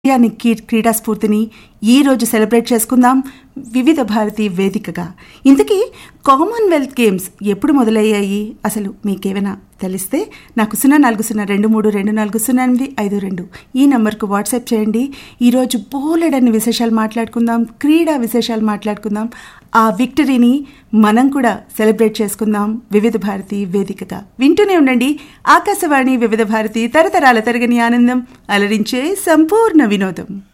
ని కీ- క్రీడా స్ఫూర్తిని ఈ రోజు సెలబ్రేట్ చేసుకుందాం వివిధ భారతి వేదికగా ఇంతకీ కామన్వెల్త్ గేమ్స్ ఎప్పుడు మొదలయ్యాయి అసలు మీకేమైనా తెలిస్తే నాకు సున్నా నాలుగు సున్నా రెండు మూడు రెండు నాలుగు సున్నా ఎనిమిది ఐదు రెండు ఈ నంబర్కు వాట్సాప్ చేయండి ఈరోజు బోలెడన్ని విశేషాలు మాట్లాడుకుందాం క్రీడా విశేషాలు మాట్లాడుకుందాం ఆ విక్టరీని మనం కూడా సెలబ్రేట్ చేసుకుందాం వివిధ భారతి వేదికగా వింటూనే ఉండండి ఆకాశవాణి వివిధ భారతి తరతరాల తరగని ఆనందం అలరించే సంపూర్ణ వినోదం